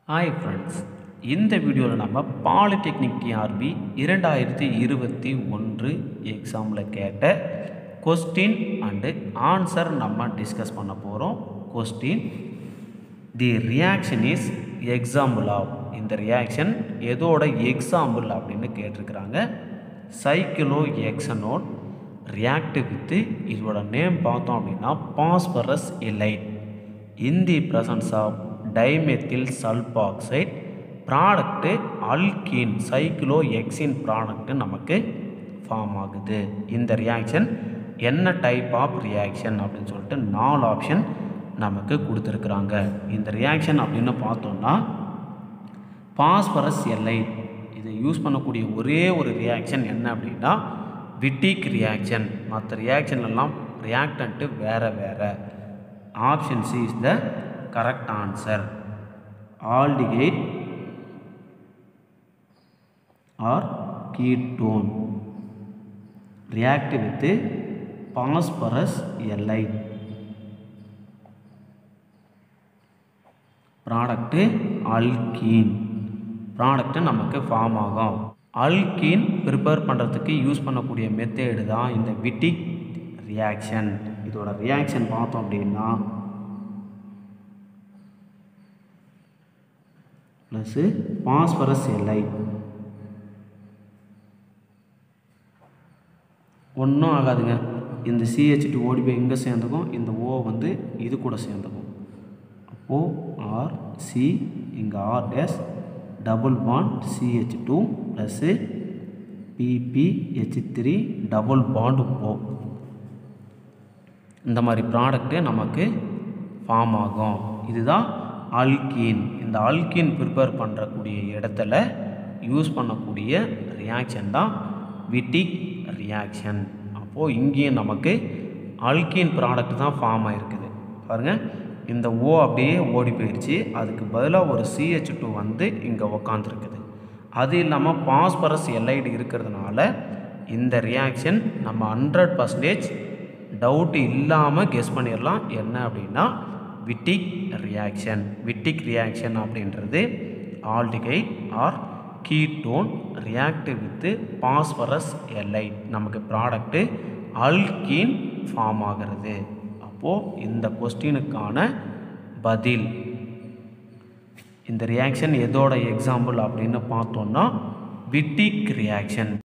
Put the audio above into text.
hi friends இந்த வீடியோவில் நம்ம பாலிடெக்னிக் டிஆர்பி இரண்டாயிரத்தி இருபத்தி ஒன்று எக்ஸாமில் கேட்ட கொஸ்டின் அண்டு ஆன்சர் நம்ம டிஸ்கஸ் பண்ண போகிறோம் question the reaction is example of இந்த ரியாக்ஷன் எதோட எக்ஸாம்பிள் அப்படின்னு கேட்டிருக்கிறாங்க சைக்கிளோ எக்ஸனோட் ரியாக்ட் வித்து இதோட நேம் பார்த்தோம் அப்படின்னா phosphorus ylide in the presence of dimethyl sulphoxide product alkene cyclohexene product நமக்கு ஃபார்ம் ஆகுது இந்த ரியாக்ஷன் என்ன டைப் ஆஃப் ரியாக்ஷன் அப்படின்னு சொல்லிட்டு நாலு ஆப்ஷன் நமக்கு கொடுத்துருக்குறாங்க இந்த ரியாக்ஷன் அப்படின்னு பார்த்தோம்னா பாஸ்பரஸ் எல்லை இதை யூஸ் பண்ணக்கூடிய ஒரே ஒரு ரியாக்ஷன் என்ன அப்படின்னா விட்டிக் ரியாக்ஷன் மற்ற ரியாக்ஷன் எல்லாம் ரியாக்டன்ட்டு வேறு வேறு option C is the correct answer aldehyde or ketone react with phosphorus ylide product alkene product நமக்கு ஃபார்ம் ஆகும் அல்கீன் ப்ரிப்பேர் பண்ணுறதுக்கு யூஸ் பண்ணக்கூடிய மெத்தேடு தான் இந்த விட்டிக் ரியாக்ஷன் இதோட ரியாக்ஷன் பார்த்தோம் அப்படின்னா ப்ளஸ்ஸு பாஸ்பரஸ் எல்லை ஒன்றும் ஆகாதுங்க இந்த சிஹெச் டூ ஓடி போய் இங்கே சேர்ந்துக்கும் இந்த ஓ வந்து இது கூட சேர்ந்துக்கும் அப்போது ஆர் சி இங்கே R dash double bond CH two plus PPh three double bond O இந்த மாதிரி ப்ராடக்ட்டு நமக்கு ஃபார்ம் ஆகும் இதுதான் அல்கீன் இந்த அல்கீன் ப்ரிப்பேர் பண்ணுறக்கூடிய இடத்துல யூஸ் பண்ணக்கூடிய ரியாக்ஷன் தான் விட்டிக் ரியாக்ஷன் அப்போது இங்கேயும் நமக்கு அல்கீன் ப்ராடக்ட் தான் ஃபார்ம் ஆகிருக்குது பாருங்கள் இந்த ஓ அப்படியே ஓடி போயிடுச்சு அதுக்கு பதிலாக ஒரு சிஹெச் டூ வந்து இங்கே உக்காந்துருக்குது அது இல்லாமல் பாஸ்பரஸ் எல்ஐடி இருக்கிறதுனால இந்த ரியாக்ஷன் நம்ம ஹண்ட்ரட் பர்சன்டேஜ் டவுட் இல்லாமல் கெஸ் பண்ணிடலாம் என்ன அப்படின்னா விட்டிக் ரியாக்ஷன் விட்டிக் ரியாக்ஷன் அப்படின்றது aldehyde or ketone react with phosphorus ylide நமக்கு ப்ராடக்ட்டு அல்கீன் ஃபார்ம் ஆகிறது அப்போது இந்த கொஸ்டினுக்கான பதில் இந்த ரியாக்ஷன் எதோட எக்ஸாம்பிள் அப்படின்னு பார்த்தோன்னா விட்டிக் ரியாக்ஷன்